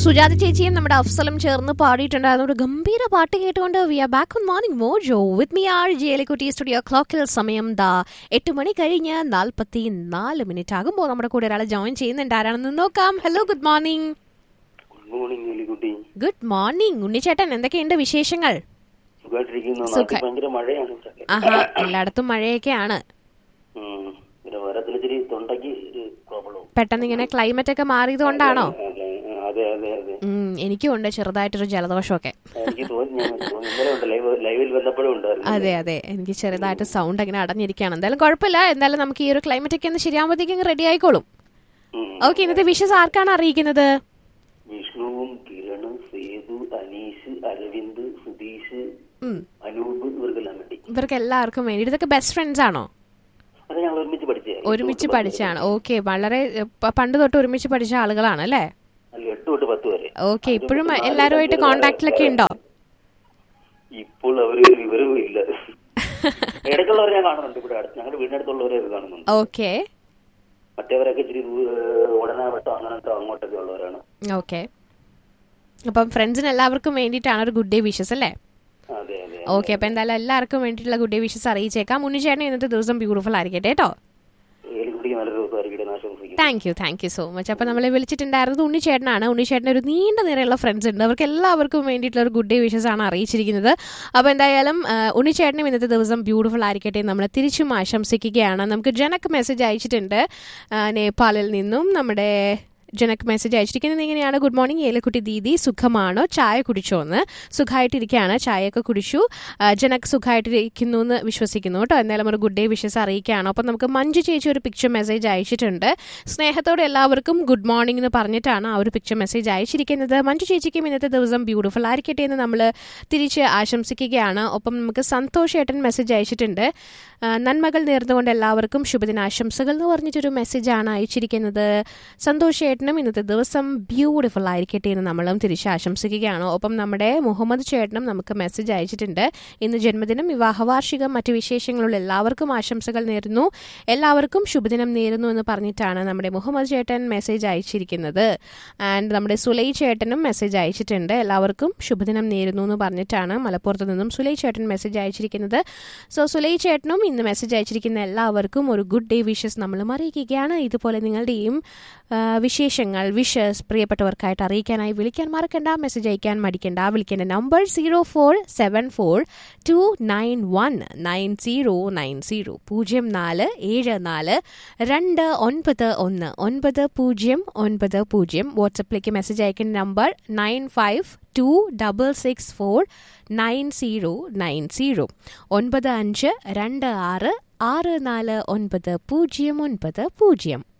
സുജാത ചേച്ചിയും നമ്മുടെ അഫ്സലും ചേർന്ന് പാടിയിട്ടുണ്ടായിരുന്ന ഒരു ഗംഭീര പാട്ട് കേട്ടുകൊണ്ട് we are back on morning mojo with me R ജേലിക്കുട്ടി സ്റ്റുഡിയോ ക്ലോക്കിൽ സമയം ദാ എട്ട് മണി കഴിഞ്ഞ് നാൽപ്പത്തി നാല് മിനിറ്റ് ആകുമ്പോൾ നമ്മുടെ കൂടെ ഒരാളെ ജോയിൻ ചെയ്യുന്നുണ്ട് ആരാണെന്ന് നോക്കാം hello good morning good morning Elikutty good morning ഉണ്ണിച്ചേട്ടൻ എന്തൊക്കെയുണ്ട് വിശേഷങ്ങൾ സുഖമായിട്ടിരിക്കുന്നു സുഖം. നാട്ടിൽ ഭയങ്കര മഴയാണ് ഇവിടെ. ആഹാ എല്ലായിടത്തും മഴയൊക്കെയാണ് ഉം. പിന്നെ വേറെത്തിന് ഇച്ചിരി തൊണ്ടയ്ക്ക് ഒരു പ്രോബ്ലം പെട്ടെന്ന് ഇങ്ങനെ ക്ലൈമറ്റ് ഒക്കെ മാറിയത് കൊണ്ടാണോ അതെ അതെ അതെ ഉം, എനിക്കും ഉണ്ട് ചെറുതായിട്ടൊരു ജലദോഷമൊക്കെ എനിക്ക് തോന്നി ഞാൻ തോന്നി. ഇന്നലെ ഉണ്ട് ലൈവ് ലൈവിൽ വന്നപ്പോഴും ഉണ്ടായിരുന്നു അതെ അതെ എനിക്ക് ചെറുതായിട്ട് സൗണ്ട് അങ്ങനെ അടഞ്ഞിരിക്കുകയാണ് എന്തായാലും കുഴപ്പമില്ല എന്തായാലും നമുക്ക് ഈ ഒരു ക്ലൈമറ്റ് ഒക്കെ ഒന്ന് ശരിയാകുമ്പോഴത്തേക്കും റെഡി ആയിക്കോളും ഉം. ഓക്കെ ഇന്നത്തെ വിഷസ് ആർക്കാണ് അറിയിക്കുന്നത് വിഷ്ണുവും കിരണും സേതു അനീഷ് അരവിന്ദ് സുധീഷ് ഉം, അനൂപ് ഇവർക്കെല്ലാം വേണ്ടി ഇവർക്ക് എല്ലാവർക്കും വേണ്ടി ഇതൊക്കെ ബെസ്റ്റ് ഫ്രണ്ട്സ് ആണോ അത് ഞങ്ങൾ ഒരുമിച്ച് പഠിച്ചേ ഒരുമിച്ച് പഠിച്ചാണ് ഓക്കെ വളരെ എ, പ- പണ്ട് തൊട്ട് ഒരുമിച്ച് പഠിച്ച ആളുകളാണ് അല്ലേ അല്ല എട്ട് തൊട്ട് പത്ത് വരെ ഓക്കെ ഇപ്പോഴും എല്ലാവരുമായിട്ട് കോണ്ടാക്റ്റിലൊക്കെ ഉണ്ടോ ഇപ്പോൾ അവര് വിവരവും ഇല്ല ഇടയ്ക്കുള്ളവരെ ഞാൻ കാണുന്നുണ്ട് ഇവിടെ അടുത്ത് ഞങ്ങളുടെ വീടിനടുത്തുള്ളവരെ കാണുന്നുണ്ട് ഓക്കെ മറ്റേവരൊക്കെ ഇച്ചിരി ദൂ- ഉടനെ വെട്ടോ അങ്ങനത്തെ അങ്ങോട്ടൊക്കെ ഉള്ളവരാണ് ഓക്കെ അപ്പം ഫ്രണ്ട്സിന് എല്ലാവർക്കും വേണ്ടിയിട്ടാണ് ഒരു ഗുഡ് ഡേ വിഷസ് അല്ലേ അതെ അതെ ഓക്കെ അപ്പൊ എന്തായാലും എല്ലാവർക്കും വേണ്ടിയിട്ടുള്ള ഗുഡ് ഡേ വിഷസ് അറിയിച്ചേക്കാം ഉണ്ണിച്ചേട്ടൻ ഇന്നത്തെ ദിവസം ബ്യൂട്ടിഫുൾ ആയിരിക്കട്ടെ കേട്ടോ ഏലിക്കുട്ടിക്ക് നല്ലൊരു ദിവസമായിരിക്കട്ടെ എന്ന് ആശംസിക്കുന്നു thank you thank you so much അപ്പോൾ നമ്മളെ വിളിച്ചിട്ടുണ്ടായിരുന്നത് ഉണ്ണിച്ചേട്ടനാണ് ഉണ്ണിച്ചേട്ടന് ഒരു നീണ്ട നിരയുള്ള ഫ്രണ്ട്സ് ഉണ്ട് അവർക്ക് എല്ലാവർക്കും വേണ്ടിയിട്ടുള്ള ഒരു ഗുഡ് ഡേ വിഷസ് ആണ് അറിയിച്ചിരിക്കുന്നത് അപ്പോൾ എന്തായാലും ആ, ഉണ്ണിച്ചേട്ടനും ഇന്നത്തെ ദിവസം ബ്യൂട്ടിഫുൾ ആയിരിക്കട്ടെ എന്ന് നമ്മൾ തിരിച്ചും ആശംസിക്കുകയാണ് നമുക്ക് ജനക്ക് മെസ്സേജ് അയച്ചിട്ടുണ്ട് ആ, നേപ്പാളിൽ നിന്നും നമ്മുടെ ജനക്ക് മെസ്സേജ് അയച്ചിരിക്കുന്നത് ഇങ്ങനെയാണ് ഗുഡ് മോർണിംഗ് ഏലക്കുട്ടി ദീദി സുഖമാണോ ചായ കുടിച്ചോ എന്ന് സുഖമായിട്ടിരിക്കുകയാണ് ചായയൊക്കെ കുടിച്ചു ആ, ജനക്ക് സുഖമായിട്ടിരിക്കുന്നു എന്ന് വിശ്വസിക്കുന്നു കേട്ടോ എന്തായാലും ഒരു ഗുഡ് ഡേ വിഷസ് അറിയിക്കുകയാണ് അപ്പം നമുക്ക് മഞ്ജു ചേച്ചി ഒരു പിക്ചർ മെസ്സേജ് അയച്ചിട്ടുണ്ട് സ്നേഹത്തോടെ എല്ലാവർക്കും ഗുഡ് മോർണിംഗ് എന്ന് പറഞ്ഞിട്ടാണ് ആ ഒരു പിക്ചർ മെസ്സേജ് അയച്ചിരിക്കുന്നത് മഞ്ജു ചേച്ചിക്കും ഇന്നത്തെ ദിവസം ബ്യൂട്ടിഫുൾ ആയിരിക്കട്ടെ എന്ന് നമ്മൾ തിരിച്ച് ആശംസിക്കുകയാണ് ഒപ്പം നമുക്ക് സന്തോഷ് ഏട്ടൻ മെസ്സേജ് അയച്ചിട്ടുണ്ട് ആ, നന്മകൾ നേർന്നുകൊണ്ട് എല്ലാവർക്കും ശുഭദിനാശംസകൾ എന്ന് പറഞ്ഞിട്ടൊരു മെസ്സേജാണ് അയച്ചിരിക്കുന്നത് സന്തോഷ് ഏട്ടനും ഇന്നത്തെ ദിവസം ബ്യൂട്ടിഫുൾ ആയിരിക്കട്ടെ എന്ന് നമ്മളും തിരിച്ച് ആശംസിക്കുകയാണ് ഒപ്പം നമ്മുടെ മുഹമ്മദ് ചേട്ടനും നമുക്ക് മെസ്സേജ് അയച്ചിട്ടുണ്ട് ഇന്ന് ജന്മദിനം വിവാഹവാർഷികം മറ്റു വിശേഷങ്ങളുള്ള എല്ലാവർക്കും ആശംസകൾ നേരുന്നു എല്ലാവർക്കും ശുഭദിനം നേരുന്നു എന്ന് പറഞ്ഞിട്ടാണ് നമ്മുടെ മുഹമ്മദ് ചേട്ടൻ മെസ്സേജ് അയച്ചിരിക്കുന്നത് ആൻഡ് നമ്മുടെ സുലൈ ചേട്ടനും മെസ്സേജ് അയച്ചിട്ടുണ്ട് എല്ലാവർക്കും ശുഭദിനം നേരുന്നു എന്ന് പറഞ്ഞിട്ടാണ് മലപ്പുറത്ത് നിന്നും സുലൈ ചേട്ടൻ മെസ്സേജ് അയച്ചിരിക്കുന്നത് സോ സുലൈ ചേട്ടനും ഇന്ന് മെസ്സേജ് അയച്ചിരിക്കുന്ന എല്ലാവർക്കും ഒരു ഗുഡ് ഡേ വിഷസ് നമ്മളും അറിയിക്കുകയാണ് ഇതുപോലെ നിങ്ങളുടെയും ആ, വിശേഷങ്ങൾ വിഷസ് പ്രിയപ്പെട്ടവർക്കായിട്ട് അറിയിക്കാനായി വിളിക്കാൻ മറക്കണ്ട മെസ്സേജ് അയക്കാൻ മടിക്കണ്ട വിളിക്കേണ്ട number zero four seven four two nine one nine zero nine zero പൂജ്യം നാല് ഏഴ് നാല് രണ്ട് ഒൻപത് ഒന്ന് ഒൻപത് പൂജ്യം ഒൻപത് പൂജ്യം വാട്സപ്പിലേക്ക് മെസ്സേജ് അയക്കേണ്ട number nine five two double six four nine zero nine zero ഒൻപത് അഞ്ച് രണ്ട് ആറ് ആറ് നാല് ഒൻപത് പൂജ്യം ഒൻപത് പൂജ്യം